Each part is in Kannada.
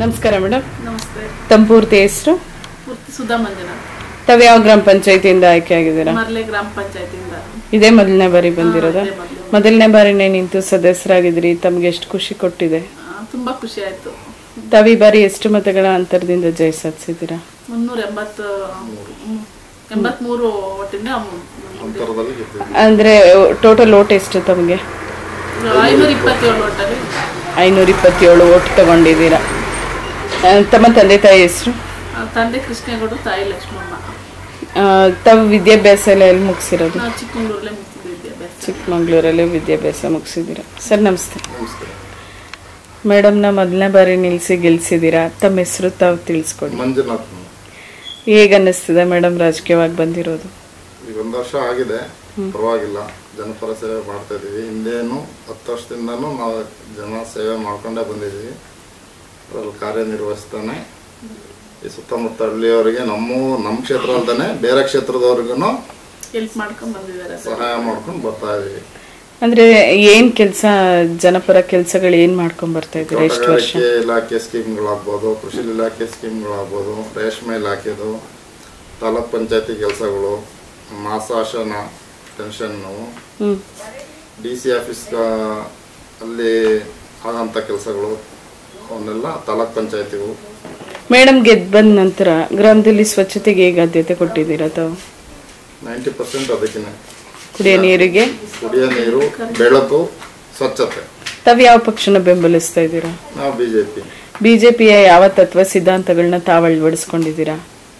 ನಮಸ್ಕಾರ ಮೇಡಮ್ ನಮಸ್ತೆ ತಮ್ಮ ಪೂರ್ತಿ ಹೆಸರು ಪೂರ್ತಿ ಸುಧಾ ಮಂಜುನಾಥ್ ತಾವು ಯಾವ ಗ್ರಾಮ ಪಂಚಾಯತಿಯಿಂದ ಆಯ್ಕೆ ಆಗಿದ್ದೀರಾ ಮರ್ಲೆ ಗ್ರಾಮ ಪಂಚಾಯತಿಯಿಂದ ಇದೇ ಮೊದಲನೇ ಬಾರಿ ಬಂದಿರೋದ ಇದೇ ಮೊದಲು. ಮೊದಲನೇ ಬಾರಿನೇ ನಿಂತು ಸದಸ್ಯರಾಗಿದ್ರಿ ತಮ್ಗೆ ಎಷ್ಟು ಖುಷಿ ಕೊಟ್ಟಿದೆ ಆ, ತುಂಬಾ ಖುಷಿ ಆಯ್ತು ತಾವು ಈ ಬಾರಿ ಎಷ್ಟು ಮತಗಳ ಅಂತರದಿಂದ ಜಯ ಸಾಧಿಸಿದ್ದೀರಾ ಮುನ್ನೂರ ಎಂಬತ್ತು ಹ್ಮ್, ಎಂಬತ್ಮೂರು ಒಟ್ಟಿಂದ ಅಂತರದಲ್ಲಿ ಗೆದ್ದಿದ್ವಿ ಅಂದ್ರೆ ಟೋಟಲ್ ಓಟ್ ಎಷ್ಟು ತಮಗೆ ಐನೂರ ಇಪ್ಪತ್ತೇಳು ಒಟ್ಟಲ್ಲಿ ಐನೂರ ಇಪ್ಪತ್ತೇಳು ಓಟ್ ತಗೊಂಡಿದ್ದೀರಾ ಆ, ತಮ್ಮ ತಂದೆ ತಾಯಿ ಹೆಸರು ಆ, ತಂದೆ ಕೃಷ್ಣೇಗೌಡ ತಾಯಿ ಲಕ್ಷ್ಮಮ್ಮ ತಾವು ವಿದ್ಯಾಭ್ಯಾಸ ಎಲ್ಲ ಎಲ್ಲಿ ಮುಗಿಸಿರೋದು ನಾವು ಚಿಕ್ಕಮಂಗ್ಳೂರಲ್ಲೇ ಮುಗಿಸಿದ್ವಿ ವಿದ್ಯಾಭ್ಯಾಸ ಚಿಕ್ಕಮಂಗ್ಳೂರಲ್ಲಿ ವಿದ್ಯಾಭ್ಯಾಸ ಮುಗಿಸಿದ್ದೀರಾ ಸರ್ ನಮಸ್ತೆ ನಮಸ್ಕಾರ ಮೇಡಮ್ನ ಮೊದಲನೇ ಬಾರಿ ನಿಲ್ಲಿಸಿ ಗೆಲ್ಸಿದ್ದೀರಾ ತಮ್ಮ ಹೆಸರು ತಾವು ತಿಳಿಸ್ಕೊಡಿ ಮಂಜುನಾಥ್ ಹೇಗೆ ಅನ್ನಿಸ್ತಿದೆ ಮೇಡಮ್ ರಾಜಕೀಯವಾಗಿ ಬಂದಿರೋದು ಈಗ ಒಂದು ವರ್ಷ ಆಗಿದೆ ಪರವಾಗಿಲ್ಲ ಜನಪರ ಸೇವೆ ಮಾಡ್ತಾ ಇದೀವಿ ಹಿಂದೇನು ಹತ್ತು ವರ್ಷದಿಂದನೂ ನಾವು ಜನ ಸೇವೆ ಮಾಡ್ಕೊಂಡೇ ಬಂದಿದ್ದೀವಿ ಅದ್ರಲ್ಲಿ ಕಾರ್ಯನಿರ್ವಹಿಸ್ತಾನೆ ಈ ಸುತ್ತಮುತ್ತ ಹಳ್ಳಿಯವರಿಗೆ ನಮ್ಮ ನಮ್ಮ ಕ್ಷೇತ್ರ ಅಲ್ದೇ ಬೇರೆ ಕ್ಷೇತ್ರದವ್ರಿಗೂ ಹೆಲ್ಪ್ ಮಾಡ್ಕೊಂಡ್ ಬಂದಿದ್ದಾರೆ ಸರ್ ಸಹಾಯ ಮಾಡ್ಕೊಂಡು ಬರ್ತಾ ಇದೀವಿ ಅಂದ್ರೆ ಏನ್ ಕೆಲಸ ಜನಪರ ಕೆಲಸಗಳು ಏನ್ ಮಾಡ್ಕೊಂಡ್ ಬರ್ತಾ ಇದ್ದೀರಾ ಎಷ್ಟು ವರ್ಷ ತೋಟಗಾರಿಕೆ ಇಲಾಖೆ ಸ್ಕೀಮ್ಗಳಾಗ್ಬೋದು ಕೃಷಿ ಇಲಾಖೆ ಸ್ಕೀಮ್ಗಳಾಗ್ಬೋದು ರೇಷ್ಮೆ ಇಲಾಖೆದು ತಾಲೂಕ್ ಪಂಚಾಯತಿ ಕೆಲಸಗಳು ಮಾಸಾಶನ ಪೆನ್ಷನ್ನು ಹ್ಮ್ ಡಿ ಸಿ ಆಫೀಸ್ ಅಲ್ಲಿ ಆಗೋಂಥ ಕೆಲಸಗಳು ಅವನ್ನೆಲ್ಲ ತಾಲೂಕ್ ಪಂಚಾಯತಿಗೂ ಮೇಡಮ್ ಗೆದ್ದು ಬಂದ ನಂತರ ಗ್ರಾಮದಲ್ಲಿ ಸ್ವಚ್ಛತೆಗೆ ಹೇಗೆ ಆದ್ಯತೆ ಕೊಟ್ಟಿದ್ದೀರಾ ತಾವು ನೈಂಟಿ ಪರ್ಸೆಂಟ್ ಅದಕ್ಕೆ ಕುಡಿಯೋ ನೀರಿಗೆ ಕುಡಿಯೋ ನೀರು ಬೆಳಕು ಸ್ವಚ್ಛತೆ ತಾವು ಯಾವ ಪಕ್ಷನ ಬೆಂಬಲಿಸ್ತಾ ಇದ್ದೀರಾ ನಾವು ಬಿ ಜೆ ಪಿ ಬಿಜೆಪಿಯ ಯಾವ ತತ್ವ ಸಿದ್ಧಾಂತಗಳನ್ನ ತಾವು ಅಳವಡಿಸ್ಕೊಂಡಿದ್ದೀರಾ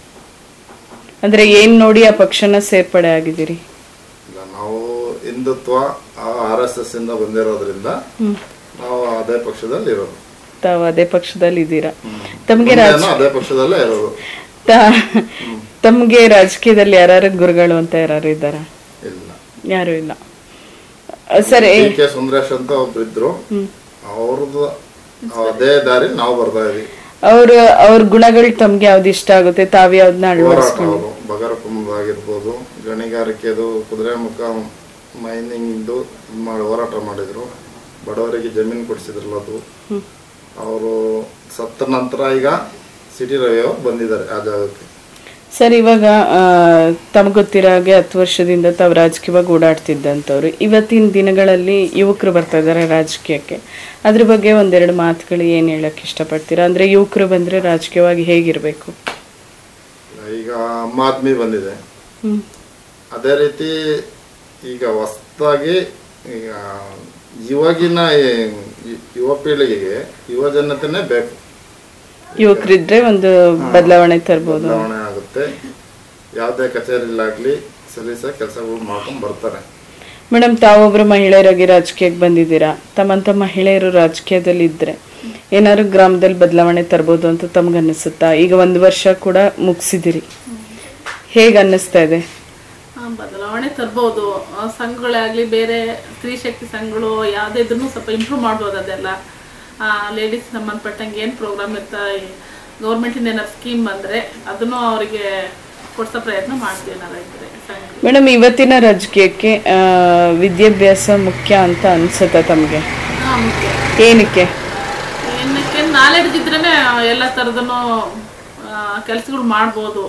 ಅಂದ್ರೆ ಏನ್ ನೋಡಿ ಆ ಪಕ್ಷನ ಸೇರ್ಪಡೆ ಆಗಿದ್ದೀರಿ ಇಲ್ಲ ನಾವು ಹಿಂದುತ್ವ ಆರ್ ಎಸ್ ಎಸ್ ಇಂದ ಬಂದಿರೋದ್ರಿಂದ ನಾವು ಅದೇ ಪಕ್ಷದಲ್ಲಿ ಇರೋದು ತಾವು ಅದೇ ಪಕ್ಷದಲ್ಲಿ ಇದ್ದೀರಾ ತಮ್ಗೆ ರಾಜ ಮುಂದೇನು ಅದೇ ಪಕ್ಷದಲ್ಲೇ ಇರೋದು ತ- ತಮ್ಗೆ ರಾಜಕೀಯದಲ್ಲಿ ಯಾರು ಗುರುಗಳು ಅಂತ ಯಾರು ಇದ್ದಾರಾ ಇಲ್ಲ ಯಾರು ಇಲ್ಲ ಅಹ್, ಸರಿ ಡಿ ಕೆ ಸುಂದರೇಶ್ ಅಂತ ಒಬ್ರು ಇದ್ರು ಅವ್ರದ್ದು ಅದೇ ದಾರಿ ನಾವು ಬರ್ತಾ ಇದೀವಿ ಅವ್ರ ಅವ್ರ ಗುಣಗಳು ತಮ್ಗೆ ಯಾವ್ದು ಇಷ್ಟ ಆಗುತ್ತೆ ತಾವ್ ಯಾವ್ದನ್ನ ಹೋರಾಟ ಅಳವಡಿಸ್ಕೊಂಡು ಅವರು ಬಗರ ಆಗಿರ್ಬೋದು ಗಣಿಗಾರಿಕೆದು ಕುದುರೆಮುಖ ಮೈನಿಂಗ್ ಇದು ಮಾಡಿ ಹೋರಾಟ ಮಾಡಿದ್ರು ಬಡವರಿಗೆ ಜಮೀನು ಕೊಡಿಸಿದ್ರಲ್ಲ ಅದು ಅವರು ಸತ್ತ ನಂತರ ಈಗ ಸಿಟಿ ರವಿ ಅವರು ಬಂದಿದ್ದಾರೆ ಆ ಜಾಗಕ್ಕೆ ಸರ್ ಇವಾಗ ತಮ್ಗೆ ಗೊತ್ತಿರೋ ಹಾಗೆ ಹತ್ತು ವರ್ಷದಿಂದ ತಾವು ರಾಜಕೀಯವಾಗಿ ಓಡಾಡ್ತಿದ್ದಂಥವ್ರು ಇವತ್ತಿನ ದಿನಗಳಲ್ಲಿ ಯುವಕರು ಬರ್ತಾ ಇದ್ದಾರೆ ರಾಜಕೀಯಕ್ಕೆ ಅದ್ರ ಬಗ್ಗೆ ಒಂದೆರಡು ಮಾತುಗಳು ಏನು ಹೇಳಕ್ ಇಷ್ಟಪಡ್ತೀರಾ ಅಂದ್ರೆ ಯುವಕರು ಬಂದ್ರೆ ರಾಜಕೀಯವಾಗಿ ಹೇಗಿರ್ಬೇಕು ಈಗ ಅಮ್ಮ ಆದ್ಮಿ ಬಂದಿದೆ ಹ್ಮ್ ಅದೇ ರೀತಿ ಈಗ ಹೊಸದಾಗಿ ಈಗ ಇವಾಗಿನ ಈ- ಯುವ ಪೀಳಿಗೆಗೆ ಯುವ ಜನತೆನೇ ಬೇಕು ಯುವಕರಿದ್ರೆ ಒಂದು ಬದಲಾವಣೆ ತರ್ಬೋದು ಬದಲಾವಣೆ ಆಗುತ್ತೆ ಯಾವುದೇ ಕಚೇರಿಲಾಗ್ಲಿ ಸಲೀಸ ಕೆಲಸಗಳು ಮಾಡ್ಕೊಂಡು ಬರ್ತಾರೆ ಮೇಡಮ್ ತಾವೊಬ್ರು ಮಹಿಳೆಯರಾಗಿ ರಾಜಕೀಯಕ್ಕೆ ಬಂದಿದ್ದೀರಾ ತಮ್ಮಂತ ಮಹಿಳೆಯರು ರಾಜಕೀಯದಲ್ಲಿ ಇದ್ರೆ ಏನಾದ್ರು ಗ್ರಾಮದಲ್ಲಿ ಬದಲಾವಣೆ ತರ್ಬೋದು ಅಂತ ತಮ್ಗೆ ಅನ್ನಿಸುತ್ತಾ ಈಗ ಒಂದು ವರ್ಷ ಕೂಡ ಮುಗಿಸಿದಿರಿ ಹೇಗೆ ಅನ್ನಿಸ್ತಾ ಇದೆ ಆ, ಬದಲಾವಣೆ ತರ್ಬೋದು ಆ, ಸಂಘಗಳೇ ಆಗಲಿ ಬೇರೆ ಸ್ತ್ರೀ ಶಕ್ತಿ ಸಂಘಗಳು ಯಾವುದೇ ಇದ್ರೂ ಸ್ವಲ್ಪ ಇಂಪ್ರೂವ್ ಮಾಡ್ಬೋದು ಅದೆಲ್ಲ ಲೇಡೀಸ್ ಸಂಬಂಧಪಟ್ಟಂಗೆ ಏನು ಪ್ರೋಗ್ರಾಮ್ ಇರ್ತಾ ಗೌರ್ಮೆಂಟಿಂದ ಏನಾದ್ರು ಸ್ಕೀಮ್ ಬಂದರೆ ಅದನ್ನು ಅವರಿಗೆ ಕೊಡ್ಸೋ ಪ್ರಯತ್ನ ಮಾಡ್ತೀವಿ ನಾವು ರೈತರೆ ಸಂಘ ಮೇಡಮ್ ಇವತ್ತಿನ ರಾಜಕೀಯಕ್ಕೆ ಆ, ವಿದ್ಯಾಭ್ಯಾಸ ಮುಖ್ಯ ಅಂತ ಅನ್ಸುತ್ತಾ ತಮಗೆ ಹಾಂ ಮುಖ್ಯ ಏನಕ್ಕೆ ಏನಕ್ಕೆ ನಾಲೆಡ್ಜ್ ಇದ್ರೇ ಎಲ್ಲ ಥರದೂ ಕೆಲಸಗಳು ಮಾಡ್ಬೋದು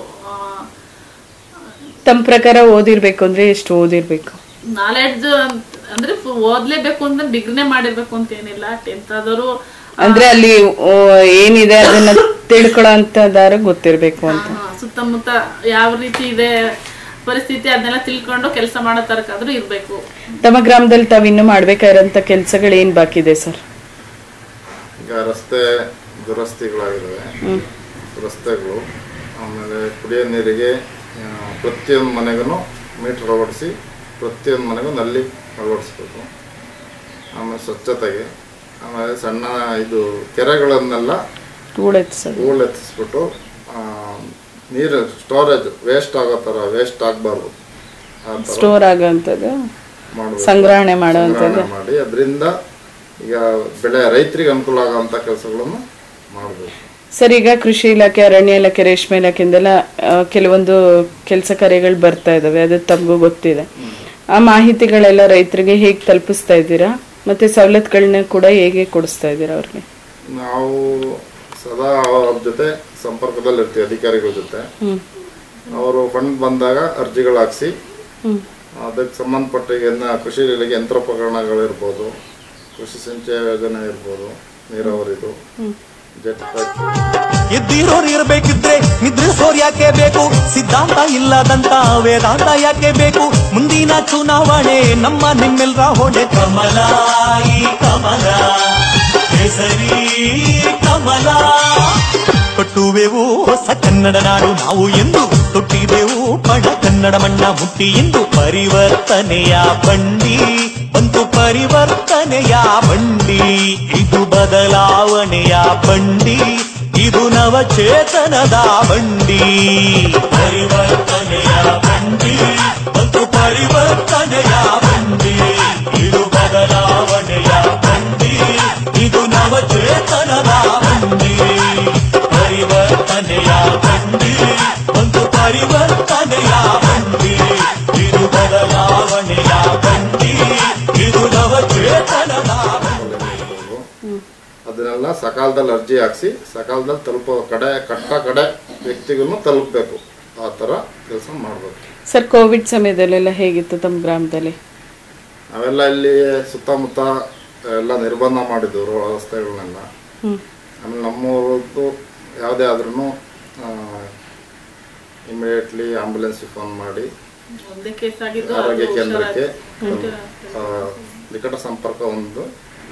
ತಮ್ಮ ಪ್ರಕಾರ ಓದಿರ್ಬೇಕು ಅಂದ್ರೆ ಎಷ್ಟು ಓದಿರ್ಬೇಕು ನಾಲೆಡ್ಜ್ ಅಂದ್ರೆ ಫು- ಓದ್ಲೇಬೇಕು ಅಂತ ಡಿಗ್ರಿನೇ ಮಾಡಿರ್ಬೇಕು ಅಂತ ಏನಿಲ್ಲ ಟೆಂತ್ ಆದವರು ಅಂದ್ರೆ ಅಲ್ಲಿ ಓ, ಏನಿದೆ ಅದನ್ನ ತಿಳ್ಕೊಳ್ಳೋ ಅಂತದಾರು ಗೊತ್ತಿರ್ಬೇಕು ಅಂತ ಸುತ್ತಮುತ್ತ ಯಾವ ರೀತಿ ಇದೆ ಪರಿಸ್ಥಿತಿ ಅದನ್ನೆಲ್ಲ ತಿಳ್ಕೊಂಡು ಕೆಲಸ ಮಾಡೋ ತರಕಾದ್ರೂ ಇರಬೇಕು ತಮ್ಮ ಗ್ರಾಮದಲ್ಲಿ ತಾವ್ ಇನ್ನು ಮಾಡ್ಬೇಕಾಗಿರೋಂಥ ಕೆಲ್ಸಗಳು ಏನ್ ಬಾಕಿ ಇದೆ ಸರ್ ಈಗ ರಸ್ತೆ ದುರಸ್ತಿಗಳಾಗಿದ್ದಾವೆ ರಸ್ತೆಗಳು ಆಮೇಲೆ ಕುಡಿಯೋ ನೀರಿಗೆ ಆ, ಪ್ರತಿಯೊಂದು ಮನೆಗೂ ಮೀಟರ್ ಅಳವಡಿಸಿ ಪ್ರತಿಯೊಂದು ಮನೆಗೂ ನಲ್ಲಿ ಅಳವಡಿಸ್ಬೇಕು ಆಮೇಲೆ ಸ್ವಚ್ಛತೆಗೆ ಆಮೇಲೆ ಸಣ್ಣ ಇದು ಕೆರೆಗಳನ್ನೆಲ್ಲ ಹೂಳೆತ್ಸೋದು ಹೂಳೆತ್ತಿಸ್ಬಿಟ್ಟು ಆ, ನೀರು ಸ್ಟೋರೇಜ್ ವೇಸ್ಟ್ ಆಗೋ ಥರ ವೇಸ್ಟ್ ಆಗಬಾರ್ದು ಆ ಥರ ಸ್ಟೋರ್ ಆಗೋಂಥದ್ದು ಮಾಡ್ಬೇಕು. ಸಂಗ್ರಹಣೆ ಮಾಡೋವಂಥದ್ದು ಸಂಗ್ರಹಣೆ ಮಾಡಿ ಅದರಿಂದ ಈಗ ಬೆಳೆ ರೈತರಿಗೆ ಅನುಕೂಲ ಆಗೋಂಥ ಕೆಲಸಗಳನ್ನು ಮಾಡಬೇಕು ಸರ್ ಈಗ ಕೃಷಿ ಇಲಾಖೆ ಅರಣ್ಯ ಇಲಾಖೆ ರೇಷ್ಮೆ ಇಲಾಖೆಯಿಂದೆಲ್ಲ ಆ, ಕೆಲವೊಂದು ಕೆಲಸ ಕಾರ್ಯಗಳು ಬರ್ತಾ ಇದಾವೆ ಅದು ತಮಗೂ ಗೊತ್ತಿದೆ ಆ ಮಾಹಿತಿಗಳೆಲ್ಲ ರೈತರಿಗೆ ಹೇಗೆ ತಲುಪಿಸ್ತಾ ಇದ್ದೀರಾ ಮತ್ತೆ ಸವಲತ್ತುಗಳನ್ನ ಕೂಡ ಹೇಗೆ ಕೊಡಿಸ್ತಾ ಇದ್ದೀರಾ ಅವ್ರಿಗೆ ನಾವು ಸದಾ ಅವ್ರ ಜೊತೆ ಸಂಪರ್ಕದಲ್ಲಿ ಇರ್ತೀವಿ ಅಧಿಕಾರಿಗಳ ಜೊತೆ ಹ್ಮ್ ಅವರು ಫಂಡ್ ಬಂದಾಗ ಅರ್ಜಿಗಳು ಹಾಕ್ಸಿ ಹ್ಮ್ ಅದಕ್ಕೆ ಸಂಬಂಧಪಟ್ಟ ಈಗ ಎನ್ನ- ಕೃಷಿ ಇಲಾಖೆ ಯಂತ್ರೋಪಕರಣಗಳಿರ್ಬೋದು ಕೃಷಿ ಸಿಂಚಯ ಯೋಜನೆ ಇರ್ಬೋದು ನೀರಾವರಿದು ಜೆಟ್ ಪ್ಯಾಕ್ ಎದ್ದಿರೋರು ಇರ್ಬೇಕಿದ್ರೆ ನಿದ್ರಿಸೋರ್ ಯಾಕೆ ಬೇಕು ಸಿದ್ಧಾಂತ ಇಲ್ಲದಂತ ವೇದಾಂತ ಯಾಕೆ ಬೇಕು ಮುಂದಿನ ಚುನಾವಣೆ ನಮ್ಮ ನಿಮ್ಮೆಲ್ರ ಹೊಣೆ ಕಮಲ ಈ ಕಮಲ ಹೆಸರಿ ಕಮಲ ಕಟ್ಟುವೆವು ಹೊಸ ಕನ್ನಡ ನಾಡು ನಾವು ಎಂದು ತೊಟ್ಟಿದೆವು ಪಡ ಕನ್ನಡ ಮಣ್ಣ ಮುಟ್ಟಿ ಎಂದು ಪರಿವರ್ತನೆಯ ಬಂಡಿ ಬಂತು ಪರಿವರ್ತನೆಯ ಬಂಡಿ ಇದು ಬದಲಾವಣೆಯ ಬಂಡಿ ಇದು ನವಚೇತನದ ಬಂಡಿ ಪರಿವರ್ತನೆಯ ಬಂಡಿ ಬಂತು ಪರಿವರ್ತನೆಯ ಬಂಡಿ ಇದು ಬದಲಾವಣೆಯ ಬಂಡಿ ಇದು ನವಚೇತನದ ಬಂಡಿ ಪರಿವರ್ತನೆಯ ಬಂಡಿ ಒಂದು ಪರಿವರ್ತನೆಯ ಬಂಡಿ ಇದು ಬದಲಾವಣೆಯ ಬಂಡಿ ಇದು ನವಚೇತನದ ಬಂಡಿ ಇರ್ಬೋದು. ಅದನ್ನೆಲ್ಲ ಸಕಾಲದಲ್ಲಿ ಅರ್ಜಿ ಹಾಕ್ಸಿ ಸಕಾಲದಲ್ಲಿ ತಲುಪೋ ಕಡೆ ಕಟ್ಟ ಕಡೆ ವ್ಯಕ್ತಿಗೂ ತಲುಪಬೇಕು ಆ ಥರ ಕೆಲಸ ಮಾಡಬೇಕು ಸರ್ ಕೋವಿಡ್ ಸಮಯದಲ್ಲೆಲ್ಲ ಹೇಗಿತ್ತು ತಮ್ಮ ಗ್ರಾಮದಲ್ಲಿ ನಾವೆಲ್ಲ ಇಲ್ಲಿ ಸುತ್ತಮುತ್ತ ಎಲ್ಲ ನಿರ್ಬಂಧ ಮಾಡಿದ್ದು ವ್ಯವಸ್ಥೆಗಳನ್ನೆಲ್ಲ ಹ್ಮ್ ಆಮೇಲೆ ನಮ್ಮೂರದ್ದು ಯಾವುದೇ ಆದ್ರೂ ಇಮಿಡಿಯೇಟ್ಲಿ ಆಂಬುಲೆನ್ಸ್ಗೆ ಫೋನ್ ಮಾಡಿ ಒಂದೇ ಕೇಸ್ ಆಗಿದ್ದು ಆರೋಗ್ಯ ಅದು ಕೇಂದ್ರಕ್ಕೆ ಹುಷಾರಾಗಿ. ಆ, ನಿಕಟ ಸಂಪರ್ಕ ಒಂದು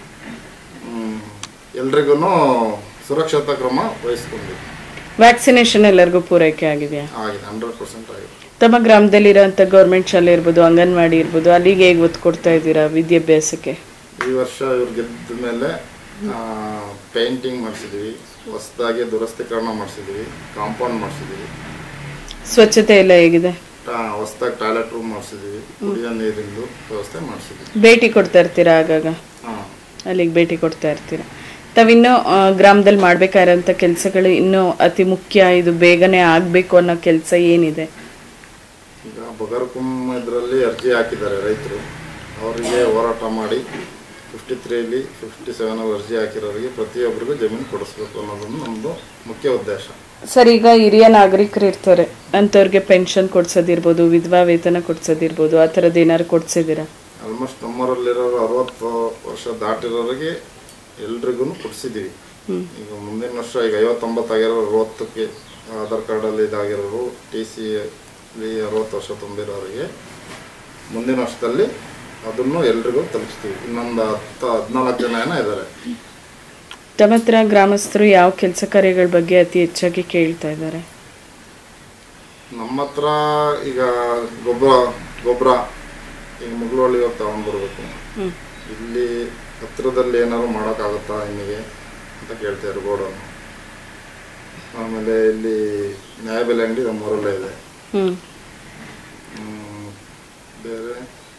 ಎಲ್ರಿಗೂ ಸುರಕ್ಷತಾ ಕ್ರಮ ವಹಿಸ್ಕೊಂಡಿದ್ವಿ ವ್ಯಾಕ್ಸಿನೇಷನ್ ಎಲ್ಲರಿಗೂ ಪೂರೈಕೆ ಆಗಿದೆಯಾ ಆಗಿದೆ ಹಂಡ್ರೆಡ್ ಪರ್ಸೆಂಟ್ ಆಗಿದೆ ತಮ್ಮ ಗ್ರಾಮದಲ್ಲಿರೋಂಥ ಗೌರ್ಮೆಂಟ್ ಶಾಲೆ ಇರ್ಬೋದು ಅಂಗನವಾಡಿ ಇರ್ಬೋದು ಅಲ್ಲಿಗೆ ಹೇಗೆ ಒತ್ತು ಕೊಡ್ತಾ ಇದ್ದೀರಾ ವಿದ್ಯಾಭ್ಯಾಸಕ್ಕೆ ಈ ವರ್ಷ ಇವ್ರು ಗೆದ್ದ ಮೇಲೆ ಪೇಂಟಿಂಗ್ ಮಾಡಿಸಿದ್ವಿ ಹೊಸದಾಗಿ ದುರಸ್ತೀಕರಣ ಮಾಡಿಸಿದ್ವಿ ಕಾಂಪೌಂಡ್ ಮಾಡಿಸಿದ್ವಿ ಸ್ವಚ್ಛತೆ ಎಲ್ಲ ಹೇಗಿದೆ ಹೊಸದಾಗಿ ಟಾಯ್ಲೆಟ್ ರೂಮ್ ಮಾಡಿಸಿದ್ವಿ ಕುಡಿಯೋ ನೀರಿಂದು ವ್ಯವಸ್ಥೆ ಮಾಡಿಸಿದ್ವಿ ಭೇಟಿ ಕೊಡ್ತಾ ಇರ್ತೀರಾ ಆಗಾಗ ಹಾಂ ಅಲ್ಲಿಗೆ ಭೇಟಿ ಕೊಡ್ತಾ ಇರ್ತೀರಾ ತಾವಿನ್ನೂ ಆ, ಗ್ರಾಮದಲ್ಲಿ ಮಾಡ್ಬೇಕಾಗಿರೋಂಥ ಕೆಲಸಗಳು ಇನ್ನೂ ಅತಿ ಮುಖ್ಯ ಇದು ಬೇಗನೆ ಆಗಬೇಕು ಅನ್ನೋ ಕೆಲಸ ಏನಿದೆ ಈಗ ಬಗರ್ಕುಮ್ ಇದರಲ್ಲಿ ಅರ್ಜಿ ಹಾಕಿದ್ದಾರೆ ರೈತರು ಅವರಿಗೆ ಹೋರಾಟ ಮಾಡಿ ಫಿಫ್ಟಿ ತ್ರೀಲಿ ಫಿಫ್ಟಿ ಸೆವೆನಲ್ಲಿ ಅರ್ಜಿ ಹಾಕಿರೋರಿಗೆ ಪ್ರತಿಯೊಬ್ಬರಿಗೂ ಜಮೀನು ಕೊಡಿಸ್ಬೇಕು ಅನ್ನೋದೊಂದು ನಮ್ಮದು ಮುಖ್ಯ ಉದ್ದೇಶ ಸರ್ ಈಗ ಹಿರಿಯ ನಾಗರಿಕರು ಇರ್ತಾರೆ ಅಂಥವ್ರಿಗೆ ಪೆನ್ಷನ್ ಕೊಡ್ಸೋದಿರ್ಬೋದು ವಿಧವಾ ವೇತನ ಕೊಡ್ಸೋದಿರ್ಬೋದು ಆ ಥರದ್ದು ಏನಾದ್ರು ಕೊಡ್ಸಿದ್ದೀರಾ ಆಲ್ಮೋಸ್ಟ್ ನಮ್ಮೂರಲ್ಲಿರೋರು ಅರವತ್ತು ವರ್ಷ ದಾಟಿರೋರಿಗೆ ಎಲ್ರಿಗೂ ಕೊಡಿಸಿದ್ದೀವಿ ಈಗ ಮುಂದಿನ ವರ್ಷ ಈಗ ಐವತ್ತೊಂಬತ್ತಾಗಿರೋ ಅರವತ್ತಕ್ಕೆ ಆಧಾರ್ ಕಾರ್ಡಲ್ಲಿ ಇದಾಗಿರೋರು ಟಿ ಸಿ ಅಲ್ಲಿ ಅರವತ್ತು ವರ್ಷ ತುಂಬಿರೋರಿಗೆ ಮುಂದಿನ ವರ್ಷದಲ್ಲಿ ಅದನ್ನು ಎಲ್ರಿಗೂ ತಲುಪಿಸ್ತೀವಿ ಇನ್ನೊಂದು ಹತ್ತು ಹದಿನಾಲ್ಕು ಜನ ಏನೋ ಇದ್ದಾರೆ ತಮ್ಮ ಹತ್ರ ಗ್ರಾಮಸ್ಥರು ಯಾವ ಕೆಲಸ ಕಾರ್ಯಗಳ ಬಗ್ಗೆ ಅತಿ ಹೆಚ್ಚಾಗಿ ಕೇಳ್ತಾ ಇದ್ದಾರೆ ನಮ್ಮ ಹತ್ರ ಈಗ ಗೊಬ್ಬರ ಗೊಬ್ಬರ ಈಗ ಮುಗುಳೊಳ್ಳಿ ಹೋಗಿ ತಗೊಂಡ್ಬರ್ಬೇಕು ಇಲ್ಲಿ ಹತ್ರದಲ್ಲಿ ಏನಾದ್ರು ಮಾಡೋಕ್ಕಾಗುತ್ತಾ ನಿಮಗೆ ಅಂತ ಕೇಳ್ತಾರೆ ಗೋಡನ್ನು ಆಮೇಲೆ ಇಲ್ಲಿ ನ್ಯಾಯಬೆಲೆ ಅಂಗಡಿ ನಮ್ಮೂರಲ್ಲೇ ಇದೆ ಹ್ಮ್ ಹ್ಮ್, ಬೇರೆ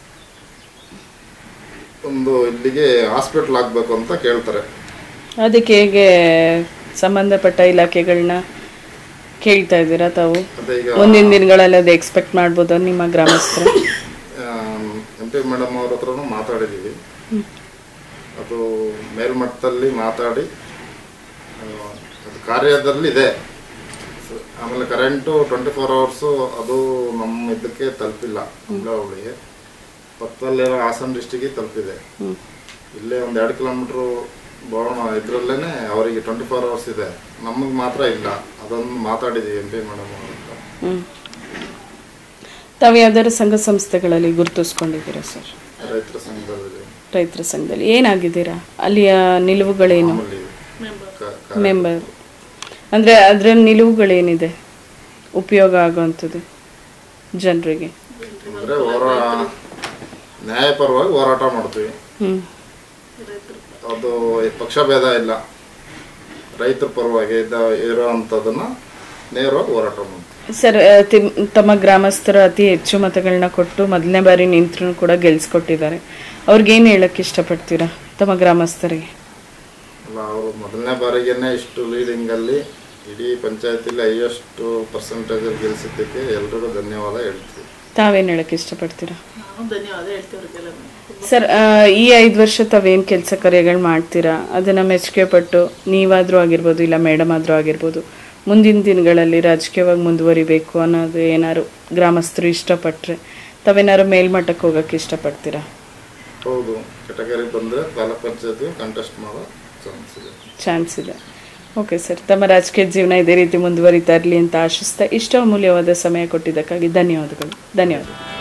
ಒಂದು ಇಲ್ಲಿಗೆ ಹಾಸ್ಪಿಟ್ಲ್ ಆಗಬೇಕು ಅಂತ ಕೇಳ್ತಾರೆ ಅದಕ್ಕೆ ಹೇಗೆ ಸಂಬಂಧಪಟ್ಟ ಇಲಾಖೆಗಳನ್ನ ಕೇಳ್ತಾ ಇದ್ದೀರಾ ತಾವು ಅದೇ ಈಗ ಮುಂದಿನ ದಿನಗಳಲ್ಲಿ ಅದು ಎಕ್ಸ್ಪೆಕ್ಟ್ ಮಾಡ್ಬೋದು ನಿಮ್ಮ ಗ್ರಾಮಸ್ಥರು ಎಂ ಪಿ ಮೇಡಮ್ ಅವ್ರ ಹತ್ರನೂ ಮಾತಾಡಿದ್ದೀವಿ ಅದು ಮೇಲ್ಮಟ್ಟದಲ್ಲಿ ಮಾತಾಡಿ ಆ, ಅದು ಕಾರ್ಯದಲ್ಲಿ ಇದೆ ಸ- ಆಮೇಲೆ ಕರೆಂಟು ಟ್ವೆಂಟಿ ಫೋರ್ ಅವರ್ಸು ಅದು ನಮ್ಮ ಇದಕ್ಕೆ ತಲುಪಿಲ್ಲ ಹುಬ್ಳಿಗೆ ಪಕ್ಕದಲ್ಲಿರೋ ಹಾಸನ ಡಿಸ್ಟಿಕ್ಗೆ ತಲುಪಿದೆ ಇಲ್ಲೇ ಒಂದು ಎರಡು ಕಿಲೋಮೀಟ್ರು ಬೋಣ ಇದರಲ್ಲೇ ಅವರಿಗೆ ಟ್ವೆಂಟಿ ಫೋರ್ ಅವರ್ಸ್ ಇದೆ ನಮಗೆ ಮಾತ್ರ ಇಲ್ಲ ಅದನ್ನು ಮಾತಾಡಿದ್ದೀವಿ ಎಂ ಪಿ ಮೇಡಮ್ ಅವ್ರ ಹತ್ರ ಹ್ಮ್ ತಾವು ಯಾವ್ದಾದ್ರು ಸಂಘ ಸಂಸ್ಥೆಗಳಲ್ಲಿ ಗುರುತಿಸ್ಕೊಂಡಿದ್ದೀರಾ ಸರ್ ರೈತರ ಸಂಘದಲ್ಲಿ ರೈತರ ಸಂಘದಲ್ಲಿ ಏನಾಗಿದ್ದೀರಾ ಅಲ್ಲಿಯ ನಿಲುವುಗಳೇನು ಮಾಮೂಲಿ ಕ- ಕ- ಮೆಂಬರ್ ಅಂದರೆ ಅದರ ನಿಲುವುಗಳೇನಿದೆ ಉಪಯೋಗ ಆಗುವಂಥದ್ದು ಜನರಿಗೆ ಅಂದ್ರೆ ಹೋರಾ ನ್ಯಾಯಪರವಾಗಿ ಹೋರಾಟ ಮಾಡ್ತೀವಿ ಹ್ಞೂ ಅದು ಪಕ್ಷಭೇದ ಇಲ್ಲ ರೈತರ ಪರವಾಗಿ ಇದ್ದ ಇರೋ ಅಂಥದ್ದನ್ನ ನೇರವಾಗಿ ಹೋರಾಟ ಮಾಡ್ತೀವಿ ಸರ್ ಆ, ತಿಮ್- ತಮ್ಮ ಗ್ರಾಮಸ್ಥರು ಅತಿ ಹೆಚ್ಚು ಮತಗಳನ್ನ ಕೊಟ್ಟು ಮೊದಲನೇ ಬಾರಿ ನಿಂತರೂ ಕೂಡ ಗೆಲ್ಸ್ಕೊಟ್ಟಿದ್ದಾರೆ ಅವ್ರಿಗೇನು ಹೇಳಕ್ಕೆ ಇಷ್ಟಪಡ್ತೀರಾ ತಮ್ಮ ಗ್ರಾಮಸ್ಥರಿಗೆ ಅಲ್ಲ ಅವರು ಮೊದಲನೇ ಬಾರಿಗೆನೆ ಇಷ್ಟು ಲೀಡಿಂಗಲ್ಲಿ ಇಡೀ ಪಂಚಾಯತಿಲಿ ಹೈಯೆಸ್ಟ್ ಪರ್ಸೆಂಟೇಜಲ್ಲಿ ಗೆಲ್ಸಿದ್ದಕ್ಕೆ ಎಲ್ರಿಗೂ ಧನ್ಯವಾದ ಹೇಳ್ತೀವಿ ತಾವೇನು ಹೇಳಕ್ಕೆ ಇಷ್ಟಪಡ್ತೀರಾ ನಾವು ಧನ್ಯವಾದ ಹೇಳ್ತೀವಿ ಅವ್ರಿಗೆಲ್ಲ ಸರ್ ಆ, ಈ ಐದು ವರ್ಷ ತಾವೇನು ಕೆಲಸ ಕಾರ್ಯಗಳು ಮಾಡ್ತೀರಾ ಅದನ್ನು ಮೆಚ್ಚುಗೆ ಪಟ್ಟು ನೀವಾದರೂ ಆಗಿರ್ಬೋದು ಇಲ್ಲ ಮೇಡಮ್ ಆದರೂ ಆಗಿರ್ಬೋದು ಮುಂದಿನ ದಿನಗಳಲ್ಲಿ ರಾಜಕೀಯವಾಗಿ ಮುಂದುವರಿಬೇಕು ಅನ್ನೋದು ಏನಾದ್ರು ಗ್ರಾಮಸ್ಥರು ಇಷ್ಟಪಟ್ಟರೆ ತಾವೇನಾದ್ರು ಮೇಲ್ಮಟ್ಟಕ್ಕೆ ಹೋಗೋಕ್ಕೆ ಇಷ್ಟಪಡ್ತೀರಾ ಹೌದು ಕೆಟಗರಿ ಬಂದರೆ ತಾಲೂಕ್ ಪಂಚಾಯತ್ಗೆ ಕಂಟೆಸ್ಟ್ ಮಾಡೋ ಚಾನ್ಸ್ ಇದೆ ಚಾನ್ಸ್ ಇದೆ ಓಕೆ ಸರ್ ತಮ್ಮ ರಾಜಕೀಯ ಜೀವನ ಇದೇ ರೀತಿ ಮುಂದುವರಿತಾ ಇರಲಿ ಅಂತ ಆಶಿಸ್ತಾ ಇಷ್ಟ ಅಮೂಲ್ಯವಾದ ಸಮಯ ಕೊಟ್ಟಿದ್ದಕ್ಕಾಗಿ ಧನ್ಯವಾದಗಳು ಧನ್ಯವಾದಗಳು